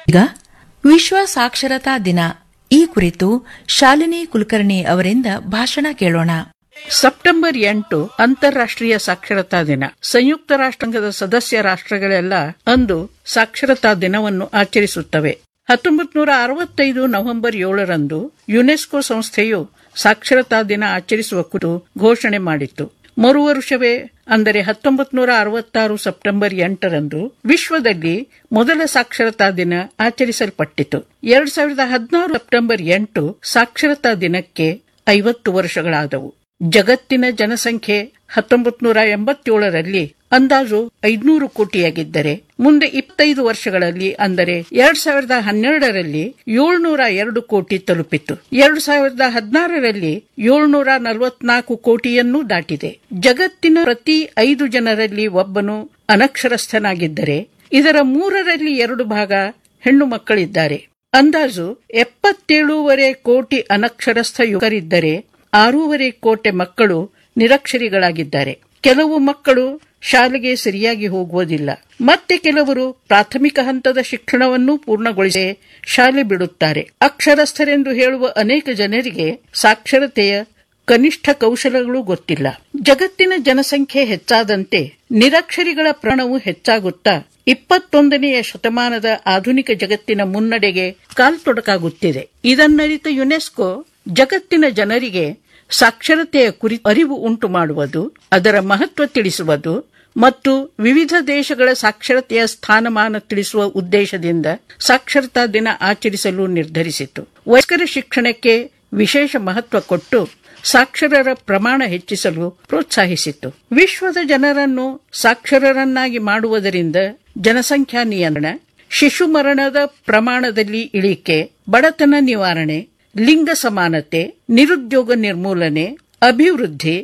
ಈಗ ವಿಶ್ವ ಸಾಕ್ಷರತಾ ದಿನ ಈ ಕುರಿತು ಶಾಲಿನಿ ಕುಲಕರ್ಣಿ ಅವರಿಂದ ಭಾಷಣ ಕೇಳೋಣ ಸೆಪ್ಟೆಂಬರ್ ಎಂಟು ಅಂತಾರಾಷ್ಟ್ರೀಯ ಸಾಕ್ಷರತಾ ದಿನ ಸಂಯುಕ್ತ ರಾಷ್ಟ್ರಾಂಗದ ಸದಸ್ಯ ರಾಷ್ಟ್ರಗಳೆಲ್ಲ ಅಂದು ಸಾಕ್ಷರತಾ ದಿನವನ್ನು ಆಚರಿಸುತ್ತವೆ ಹತ್ತೊಂಬತ್ತು ನೂರ ಅರವತ್ತೈದು ನವೆಂಬರ್ ಏಳರಂದು ಯುನೆಸ್ಕೋ ಸಂಸ್ಥೆಯು ಸಾಕ್ಷರತಾ ದಿನ ಆಚರಿಸುವ ಕುರಿತು ಘೋಷಣೆ ಮಾಡಿತ್ತು ಮರು ವರ್ಷವೇ ಅಂದರೆ ಹತ್ತೊಂಬತ್ತು ನೂರ ಅರವತ್ತಾರು ಸೆಪ್ಟೆಂಬರ್ ಎಂಟರಂದು ವಿಶ್ವದಲ್ಲಿ ಮೊದಲ ಸಾಕ್ಷರತಾ ದಿನ ಆಚರಿಸಲ್ಪಟ್ಟಿತು ಎರಡ್ ಸಾವಿರದ ಹದಿನಾರು ಸೆಪ್ಟೆಂಬರ್ ಎಂಟು ಸಾಕ್ಷರತಾ ದಿನಕ್ಕೆ ಐವತ್ತು ವರ್ಷಗಳಾದವು ಜಗತ್ತಿನ ಜನಸಂಖ್ಯೆ ಹತ್ತೊಂಬತ್ತು ನೂರ ಎಂಬತ್ತೇಳರಲ್ಲಿ ಅಂದಾಜು ಐದ್ನೂರು ಕೋಟಿಯಾಗಿದ್ದರೆ ಮುಂದೆ ಇಪ್ಪತ್ತೈದು ವರ್ಷಗಳಲ್ಲಿ ಅಂದರೆ ಎರಡ್ ಸಾವಿರದ ಹನ್ನೆರಡರಲ್ಲಿ ಏಳ್ನೂರ ಎರಡು ಕೋಟಿ ತಲುಪಿತು ಎರಡ್ ಸಾವಿರದ ಹದಿನಾರರಲ್ಲಿ ಏಳ್ನೂರ ನಲವತ್ನಾಲ್ಕು ಕೋಟಿಯನ್ನೂ ದಾಟಿದೆ ಜಗತ್ತಿನ ಪ್ರತಿ ಐದು ಜನರಲ್ಲಿ ಒಬ್ಬನು ಅನಕ್ಷರಸ್ಥನಾಗಿದ್ದರೆ ಇದರ ಮೂರರಲ್ಲಿ ಎರಡು ಭಾಗ ಹೆಣ್ಣು ಮಕ್ಕಳಿದ್ದಾರೆ ಅಂದಾಜು ಎಪ್ಪತ್ತೇಳೂವರೆ ಕೋಟಿ ಅನಕ್ಷರಸ್ಥ ಯುವಕರಿದ್ದರೆ ಆರೂವರೆ ಕೋಟಿ ಮಕ್ಕಳು ನಿರಕ್ಷರಿಗಳಾಗಿದ್ದಾರೆ ಕೆಲವು ಮಕ್ಕಳು ಶಾಲೆಗೆ ಸರಿಯಾಗಿ ಹೋಗುವುದಿಲ್ಲ ಮತ್ತೆ ಕೆಲವರು ಪ್ರಾಥಮಿಕ ಹಂತದ ಶಿಕ್ಷಣವನ್ನು ಪೂರ್ಣಗೊಳಿಸಿ ಶಾಲೆ ಬಿಡುತ್ತಾರೆ ಅಕ್ಷರಸ್ಥರೆಂದು ಹೇಳುವ ಅನೇಕ ಜನರಿಗೆ ಸಾಕ್ಷರತೆಯ ಕನಿಷ್ಠ ಕೌಶಲಗಳು ಗೊತ್ತಿಲ್ಲ ಜಗತ್ತಿನ ಜನಸಂಖ್ಯೆ ಹೆಚ್ಚಾದಂತೆ ನಿರಕ್ಷರಿಗಳ ಪ್ರಾಣವು ಹೆಚ್ಚಾಗುತ್ತಾ ಇಪ್ಪತ್ತೊಂದನೆಯ ಶತಮಾನದ ಆಧುನಿಕ ಜಗತ್ತಿನ ಮುನ್ನಡೆಗೆ ಕಾಲ್ತೊಡಕಾಗುತ್ತಿದೆ ಇದನ್ನರಿತ ಯುನೆಸ್ಕೋ ಜಗತ್ತಿನ ಜನರಿಗೆ ಸಾಕ್ಷರತೆಯ ಕುರಿತು ಅರಿವು ಉಂಟು ಮಾಡುವುದು ಅದರ ಮಹತ್ವ ತಿಳಿಸುವುದು ಮತ್ತು ವಿವಿಧ ದೇಶಗಳ ಸಾಕ್ಷರತೆಯ ಸ್ಥಾನಮಾನ ತಿಳಿಸುವ ಉದ್ದೇಶದಿಂದ ಸಾಕ್ಷರತಾ ದಿನ ಆಚರಿಸಲು ನಿರ್ಧರಿಸಿತು ವಯಸ್ಕರ ಶಿಕ್ಷಣಕ್ಕೆ ವಿಶೇಷ ಮಹತ್ವ ಕೊಟ್ಟು ಸಾಕ್ಷರರ ಪ್ರಮಾಣ ಹೆಚ್ಚಿಸಲು ಪ್ರೋತ್ಸಾಹಿಸಿತು ವಿಶ್ವದ ಜನರನ್ನು ಸಾಕ್ಷರರನ್ನಾಗಿ ಮಾಡುವುದರಿಂದ ಜನಸಂಖ್ಯಾ ನಿಯಂತ್ರಣ ಶಿಶು ಮರಣದ ಪ್ರಮಾಣದಲ್ಲಿ ಇಳಿಕೆ ಬಡತನ ನಿವಾರಣೆ ಲಿಂಗ ಸಮಾನತೆ ನಿರುದ್ಯೋಗ ನಿರ್ಮೂಲನೆ ಅಭಿವೃದ್ಧಿ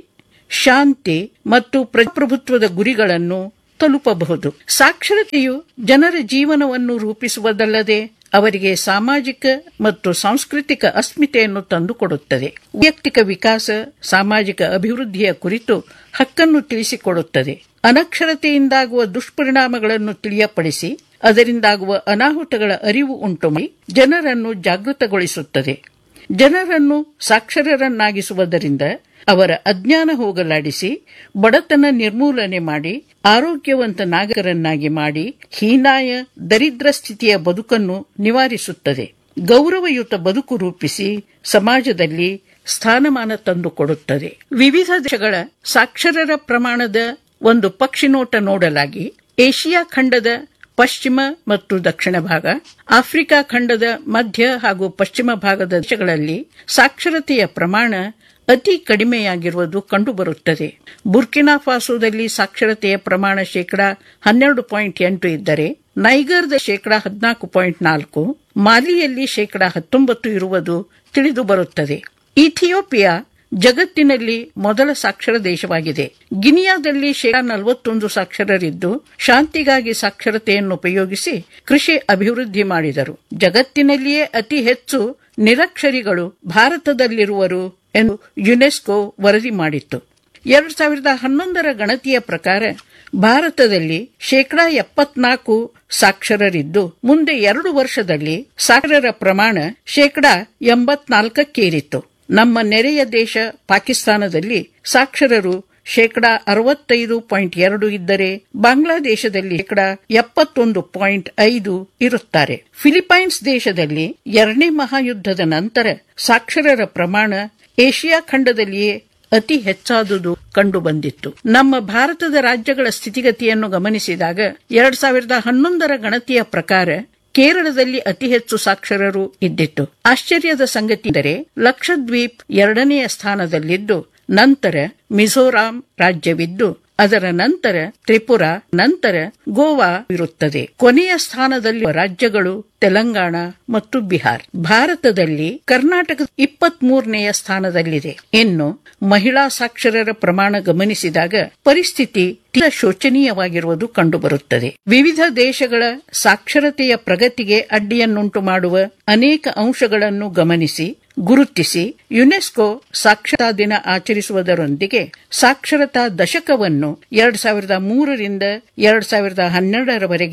ಶಾಂತಿ ಮತ್ತು ಪ್ರಜಾಪ್ರಭುತ್ವದ ಗುರಿಗಳನ್ನು ತಲುಪಬಹುದು ಸಾಕ್ಷರತೆಯು ಜನರ ಜೀವನವನ್ನು ರೂಪಿಸುವುದಲ್ಲದೆ ಅವರಿಗೆ ಸಾಮಾಜಿಕ ಮತ್ತು ಸಾಂಸ್ಕೃತಿಕ ಅಸ್ಮಿತೆಯನ್ನು ತಂದುಕೊಡುತ್ತದೆ ವೈಯಕ್ತಿಕ ವಿಕಾಸ ಸಾಮಾಜಿಕ ಅಭಿವೃದ್ಧಿಯ ಕುರಿತು ಹಕ್ಕನ್ನು ತಿಳಿಸಿಕೊಡುತ್ತದೆ ಅನಕ್ಷರತೆಯಿಂದಾಗುವ ದುಷ್ಪರಿಣಾಮಗಳನ್ನು ತಿಳಿಯಪಡಿಸಿ ಅದರಿಂದಾಗುವ ಅನಾಹುತಗಳ ಅರಿವು ಉಂಟು ಮಾಡಿ ಜನರನ್ನು ಜಾಗೃತಗೊಳಿಸುತ್ತದೆ ಜನರನ್ನು ಸಾಕ್ಷರರನ್ನಾಗಿಸುವುದರಿಂದ ಅವರ ಅಜ್ಞಾನ ಹೋಗಲಾಡಿಸಿ ಬಡತನ ನಿರ್ಮೂಲನೆ ಮಾಡಿ ಆರೋಗ್ಯವಂತ ನಾಗರಿಕರನ್ನಾಗಿ ಮಾಡಿ ಹೀನಾಯ ದರಿದ್ರ ಸ್ಥಿತಿಯ ಬದುಕನ್ನು ನಿವಾರಿಸುತ್ತದೆ ಗೌರವಯುತ ಬದುಕು ರೂಪಿಸಿ ಸಮಾಜದಲ್ಲಿ ಸ್ಥಾನಮಾನ ತಂದುಕೊಡುತ್ತದೆ ವಿವಿಧ ದೇಶಗಳ ಸಾಕ್ಷರರ ಪ್ರಮಾಣದ ಒಂದು ಪಕ್ಷಿನೋಟ ನೋಡಲಾಗಿ ಏಷ್ಯಾ ಖಂಡದ ಪಶ್ಚಿಮ ಮತ್ತು ದಕ್ಷಿಣ ಭಾಗ ಆಫ್ರಿಕಾ ಖಂಡದ ಮಧ್ಯ ಹಾಗೂ ಪಶ್ಚಿಮ ಭಾಗದ ದೇಶಗಳಲ್ಲಿ ಸಾಕ್ಷರತೆಯ ಪ್ರಮಾಣ ಅತಿ ಕಡಿಮೆಯಾಗಿರುವುದು ಕಂಡುಬರುತ್ತದೆ ಬುರ್ಕಿನಾ ಫಾಸೋದಲ್ಲಿ ಸಾಕ್ಷರತೆಯ ಪ್ರಮಾಣ ಶೇಕಡಾ ಹನ್ನೆರಡು ಪಾಯಿಂಟ್ ಎಂಟು ಇದ್ದರೆ ನೈಗರ್ದ ಶೇಕಡಾ ಹದಿನಾಲ್ಕು ಪಾಯಿಂಟ್ ನಾಲ್ಕು ಮಾಲಿಯಲ್ಲಿ ಶೇಕಡಾ ಹತ್ತೊಂಬತ್ತು ಇರುವುದು ತಿಳಿದು ಬರುತ್ತದೆ ಇಥಿಯೋಪಿಯಾ ಜಗತ್ತಿನಲ್ಲಿ ಮೊದಲ ಸಾಕ್ಷರ ದೇಶವಾಗಿದೆ ಗಿನಿಯಾದಲ್ಲಿ ಶೇಕಡಾ ನಲವತ್ತೊಂದು ಸಾಕ್ಷರರಿದ್ದು ಶಾಂತಿಗಾಗಿ ಸಾಕ್ಷರತೆಯನ್ನು ಉಪಯೋಗಿಸಿ ಕೃಷಿ ಅಭಿವೃದ್ಧಿ ಮಾಡಿದರು ಜಗತ್ತಿನಲ್ಲಿಯೇ ಅತಿ ಹೆಚ್ಚು ನಿರಕ್ಷರಿಗಳು ಭಾರತದಲ್ಲಿರುವರು ಎಂದು ಯುನೆಸ್ಕೋ ವರದಿ ಮಾಡಿತ್ತು ಎರಡು ಸಾವಿರದ ಹನ್ನೊಂದರ ಗಣತಿಯ ಪ್ರಕಾರ ಭಾರತದಲ್ಲಿ ಶೇಕಡಾ ಎಪ್ಪತ್ನಾಲ್ಕು ಸಾಕ್ಷರರಿದ್ದು ಮುಂದೆ ಎರಡು ವರ್ಷದಲ್ಲಿ ಸಾಕ್ಷರರ ಪ್ರಮಾಣ ಶೇಕಡಾ ಎಂಬತ್ನಾಲ್ಕಕ್ಕೇರಿತ್ತು ನಮ್ಮ ನೆರೆಯ ದೇಶ ಪಾಕಿಸ್ತಾನದಲ್ಲಿ ಸಾಕ್ಷರರು ಶೇಕಡಾ ಅರವತ್ತೈದು ಪಾಯಿಂಟ್ ಎರಡು ಇದ್ದರೆ ಬಾಂಗ್ಲಾದೇಶದಲ್ಲಿ ಶೇಕಡಾ ಎಪ್ಪತ್ತೊಂದು ಪಾಯಿಂಟ್ ಐದು ಇರುತ್ತಾರೆ ಫಿಲಿಪೈನ್ಸ್ ದೇಶದಲ್ಲಿ ಎರಡನೇ ಮಹಾಯುದ್ಧದ ನಂತರ ಸಾಕ್ಷರರ ಪ್ರಮಾಣ ಏಷ್ಯಾ ಖಂಡದಲ್ಲಿಯೇ ಅತಿ ಹೆಚ್ಚಾದುದು ಕಂಡುಬಂದಿತ್ತು ನಮ್ಮ ಭಾರತದ ರಾಜ್ಯಗಳ ಸ್ಥಿತಿಗತಿಯನ್ನು ಗಮನಿಸಿದಾಗ ಎರಡ್ ಸಾವಿರದ ಹನ್ನೊಂದರ ಗಣತಿಯ ಪ್ರಕಾರ ಕೇರಳದಲ್ಲಿ ಅತಿ ಹೆಚ್ಚು ಸಾಕ್ಷರರು ಇದ್ದಿತ್ತು ಆಶ್ಚರ್ಯದ ಸಂಗತಿ ಎಂದರೆ ಲಕ್ಷದ್ವೀಪ್ ಎರಡನೆಯ ಸ್ಥಾನದಲ್ಲಿದ್ದು ನಂತರ ಮಿಜೋರಾಂ ರಾಜ್ಯವಿದ್ದು ಅದರ ನಂತರ ತ್ರಿಪುರಾ ನಂತರ ಗೋವಾ ಇರುತ್ತದೆ ಕೊನೆಯ ಸ್ಥಾನದಲ್ಲಿ ರಾಜ್ಯಗಳು ತೆಲಂಗಾಣ ಮತ್ತು ಬಿಹಾರ್ ಭಾರತದಲ್ಲಿ ಕರ್ನಾಟಕ ಇಪ್ಪತ್ತ್ ಮೂರನೆಯ ಸ್ಥಾನದಲ್ಲಿದೆ ಇನ್ನು ಮಹಿಳಾ ಸಾಕ್ಷರರ ಪ್ರಮಾಣ ಗಮನಿಸಿದಾಗ ಪರಿಸ್ಥಿತಿ ತೀರ ಶೋಚನೀಯವಾಗಿರುವುದು ಕಂಡುಬರುತ್ತದೆ ವಿವಿಧ ದೇಶಗಳ ಸಾಕ್ಷರತೆಯ ಪ್ರಗತಿಗೆ ಅಡ್ಡಿಯನ್ನುಂಟು ಮಾಡುವ ಅನೇಕ ಅಂಶಗಳನ್ನು ಗಮನಿಸಿ ಗುರುತಿಸಿ ಯುನೆಸ್ಕೋ ಸಾಕ್ಷರತಾ ದಿನ ಆಚರಿಸುವುದರೊಂದಿಗೆ ಸಾಕ್ಷರತಾ ದಶಕವನ್ನು ಎರಡ್ ಸಾವಿರದ ಮೂರರಿಂದ ಎರಡ್ ಸಾವಿರದ ಹನ್ನೆರಡರವರೆಗೆ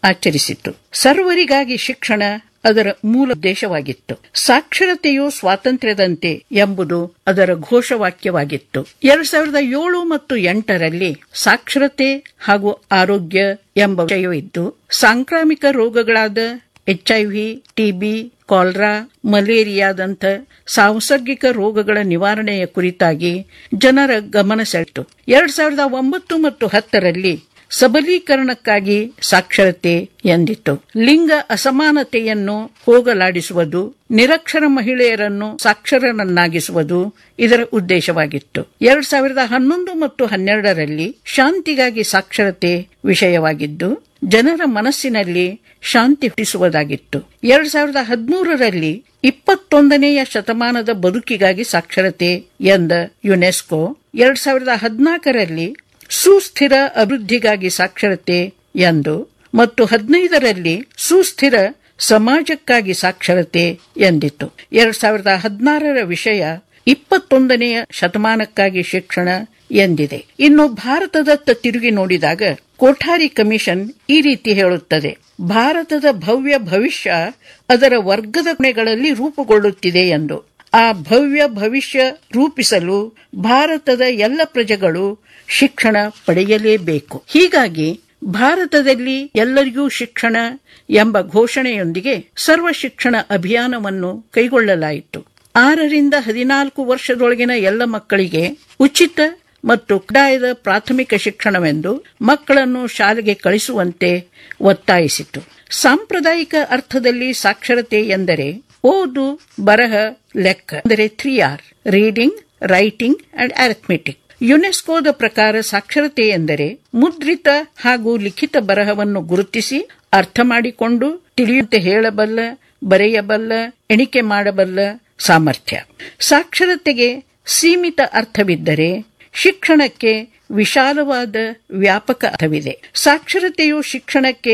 ಆಚರಿಸಿತು ಸರ್ವರಿಗಾಗಿ ಶಿಕ್ಷಣ ಅದರ ಮೂಲ ಉದ್ದೇಶವಾಗಿತ್ತು ಸಾಕ್ಷರತೆಯು ಸ್ವಾತಂತ್ರ್ಯದಂತೆ ಎಂಬುದು ಅದರ ಘೋಷವಾಕ್ಯವಾಗಿತ್ತು ಎರಡ್ ಸಾವಿರದ ಏಳು ಮತ್ತು ಎಂಟರಲ್ಲಿ ಸಾಕ್ಷರತೆ ಹಾಗೂ ಆರೋಗ್ಯ ಎಂಬ ವಿಷಯವಿದ್ದು ಸಾಂಕ್ರಾಮಿಕ ರೋಗಗಳಾದ ಎಚ್ಐವಿ ಟಿಬಿ ಕಾಲ್ರಾ ಮಲೇರಿಯಾದಂಥ ಸಾಂಸರ್ಗಿಕ ರೋಗಗಳ ನಿವಾರಣೆಯ ಕುರಿತಾಗಿ ಜನರ ಗಮನ ಸೆಳೆಯಿತು ಎರಡ್ ಸಾವಿರದ ಒಂಬತ್ತು ಮತ್ತು ಹತ್ತರಲ್ಲಿ ಸಬಲೀಕರಣಕ್ಕಾಗಿ ಸಾಕ್ಷರತೆ ಎಂದಿತ್ತು ಲಿಂಗ ಅಸಮಾನತೆಯನ್ನು ಹೋಗಲಾಡಿಸುವುದು ನಿರಕ್ಷರ ಮಹಿಳೆಯರನ್ನು ಸಾಕ್ಷರರನ್ನಾಗಿಸುವುದು ಇದರ ಉದ್ದೇಶವಾಗಿತ್ತು ಎರಡ್ ಸಾವಿರದ ಹನ್ನೊಂದು ಮತ್ತು ಹನ್ನೆರಡರಲ್ಲಿ ಶಾಂತಿಗಾಗಿ ಸಾಕ್ಷರತೆ ವಿಷಯವಾಗಿದ್ದು ಜನರ ಮನಸ್ಸಿನಲ್ಲಿ ಶಾಂತಿ ಹುಟ್ಟಿಸುವುದಾಗಿತ್ತು ಎರಡ್ ಸಾವಿರದ ಹದಿಮೂರರಲ್ಲಿ ಇಪ್ಪತ್ತೊಂದನೆಯ ಶತಮಾನದ ಬದುಕಿಗಾಗಿ ಸಾಕ್ಷರತೆ ಎಂದ ಯುನೆಸ್ಕೋ ಎರಡ್ ಸಾವಿರದ ಹದಿನಾಲ್ಕರಲ್ಲಿ ಸುಸ್ಥಿರ ಅಭಿವೃದ್ಧಿಗಾಗಿ ಸಾಕ್ಷರತೆ ಎಂದು ಮತ್ತು ಹದಿನೈದರಲ್ಲಿ ಸುಸ್ಥಿರ ಸಮಾಜಕ್ಕಾಗಿ ಸಾಕ್ಷರತೆ ಎಂದಿತ್ತು ಎರಡ್ ಸಾವಿರದ ಹದಿನಾರರ ವಿಷಯ ಇಪ್ಪತ್ತೊಂದನೆಯ ಶತಮಾನಕ್ಕಾಗಿ ಶಿಕ್ಷಣ ಎಂದಿದೆ ಇನ್ನು ಭಾರತದತ್ತ ತಿರುಗಿ ನೋಡಿದಾಗ ಕೋಠಾರಿ ಕಮಿಷನ್ ಈ ರೀತಿ ಹೇಳುತ್ತದೆ ಭಾರತದ ಭವ್ಯ ಭವಿಷ್ಯ ಅದರ ವರ್ಗದ ಗುಣಗಳಲ್ಲಿ ರೂಪುಗೊಳ್ಳುತ್ತಿದೆ ಎಂದು ಆ ಭವ್ಯ ಭವಿಷ್ಯ ರೂಪಿಸಲು ಭಾರತದ ಎಲ್ಲ ಪ್ರಜೆಗಳು ಶಿಕ್ಷಣ ಪಡೆಯಲೇಬೇಕು ಹೀಗಾಗಿ ಭಾರತದಲ್ಲಿ ಎಲ್ಲರಿಗೂ ಶಿಕ್ಷಣ ಎಂಬ ಘೋಷಣೆಯೊಂದಿಗೆ ಸರ್ವ ಶಿಕ್ಷಣ ಅಭಿಯಾನವನ್ನು ಕೈಗೊಳ್ಳಲಾಯಿತು ಆರರಿಂದ ಹದಿನಾಲ್ಕು ವರ್ಷದೊಳಗಿನ ಎಲ್ಲ ಮಕ್ಕಳಿಗೆ ಉಚಿತ ಮತ್ತು ಕಡ್ಡಾಯದ ಪ್ರಾಥಮಿಕ ಶಿಕ್ಷಣವೆಂದು ಮಕ್ಕಳನ್ನು ಶಾಲೆಗೆ ಕಳಿಸುವಂತೆ ಒತ್ತಾಯಿಸಿತು ಸಾಂಪ್ರದಾಯಿಕ ಅರ್ಥದಲ್ಲಿ ಸಾಕ್ಷರತೆ ಎಂದರೆ ಓದು ಬರಹ ಲೆಕ್ಕ ಅಂದರೆ three R reading writing and arithmetic ಯುನೆಸ್ಕೋದ ಪ್ರಕಾರ ಸಾಕ್ಷರತೆ ಎಂದರೆ ಮುದ್ರಿತ ಹಾಗೂ ಲಿಖಿತ ಬರಹವನ್ನು ಗುರುತಿಸಿ ಅರ್ಥ ಮಾಡಿಕೊಂಡು ತಿಳಿಯುವಂತೆ ಹೇಳಬಲ್ಲ ಬರೆಯಬಲ್ಲ ಎಣಿಕೆ ಮಾಡಬಲ್ಲ ಸಾಮರ್ಥ್ಯ ಸಾಕ್ಷರತೆಗೆ ಸೀಮಿತ ಅರ್ಥವಿದ್ದರೆ ಶಿಕ್ಷಣಕ್ಕೆ ವಿಶಾಲವಾದ ವ್ಯಾಪಕ ಅರ್ಥವಿದೆ ಸಾಕ್ಷರತೆಯು ಶಿಕ್ಷಣಕ್ಕೆ